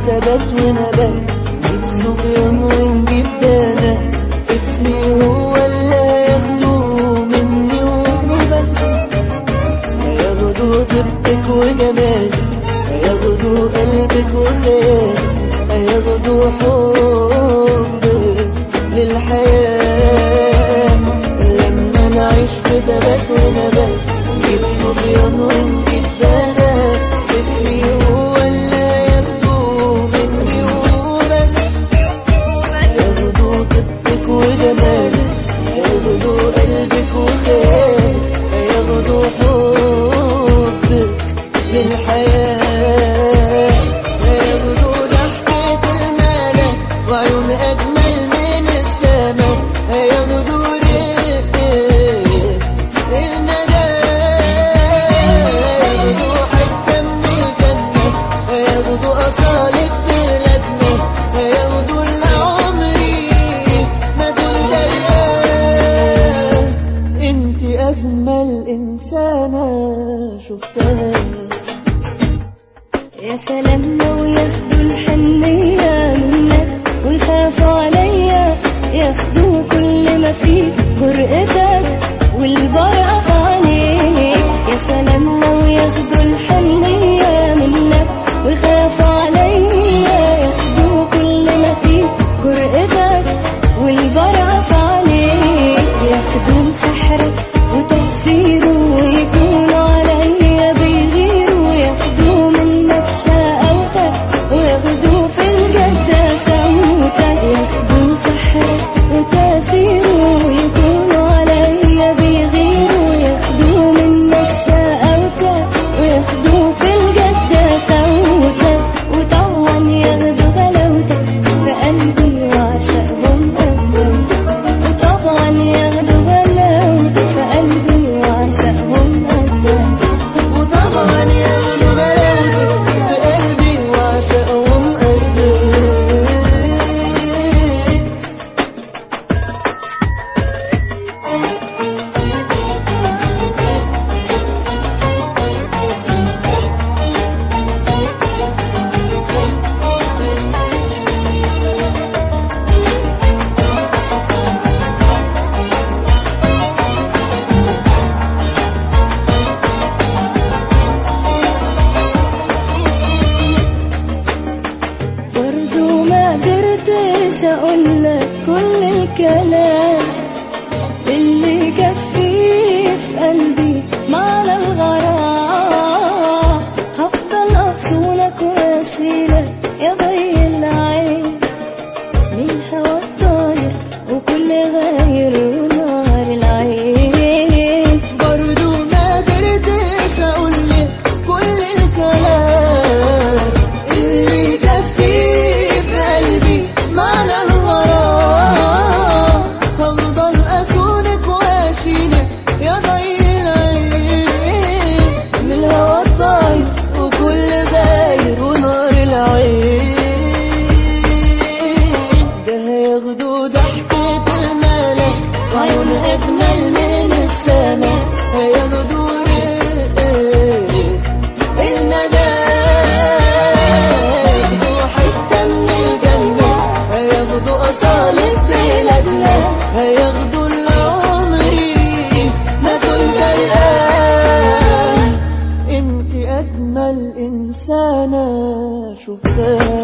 تبات ونبات نجيب صبيان ونجيب بنات اسمي هو اللي هياخدوه مني وبس هياخدوا طيبتك وجمالك هياخدوا قلبك وخيالك هياخدوا حبك للحياة لما نعيش في تبات ونبات نجيب صبيان ونجيب بنات اسمي هو اللي هياخدوه مني وبس هياخدوا طيبتك وجمالك هياخدوا قلبك وخيالك هياخدوا حبك للحياة هياخدوا ضحكة الملك وعيون أجمل من السماء هياخدوا رقة النجاة هياخدوا حتة من الجنة هياخدوا أصالة بلادنا هياخدوا اللي عمري ما كنت ألقاه انت أجمل إنسانة شفتها يا سلام لو ياخدوا الحنية منك ويخافوا عليا ياخدوا كل ما فيه جرأتك والبرقة في عينيك يا سلام لو ياخدوا الحنية منك ويخافوا عليا ياخدوا كل ما فيه جرأتك والبرقة في عينيك ياخدوا سحرك وتأثيره ويكونوا عليا بيغيروا ياخدوا منك شقاوتك وياخدوا في الجد سموتك ياخدوا سحرك وتأثيره ويكونوا عليا بيغيروا ياخدوا منك شقاوتك وياخدوا في الجد سموتك وطبعا ياخدوا غلاوتك في قلبي وعشقهم أبدا وطبعا ياخدوا غلاوتك في قلبي وعشقهم أبدا وطبعا ياخدوا بلاوتك في قلبي وعشقهم قدك برضو ما قدرتش اقولك كل الكلام اللي كفيه في قلبي معنى الغرام هفضل اصونك واشيلك يا ضي العين من الهوى الطاير وكل غير ونار العين برضو ما قدرتش اقولك كل الكلام اللي يكفي في قلبي معنى الغرام هفضل اصونك واشيلك يا ضي العين من الهوى الطاير وكل غير ونار العين ده هياخدوا ضحكة الملك وعيون أجمل من السماء هياخدوا رقة النجاة هياخدوا حتة من الجنة هياخدوا أصالة بلادنا هياخدوا اللي عمري ما كنت ألقاه انت أجمل إنسانة شفتها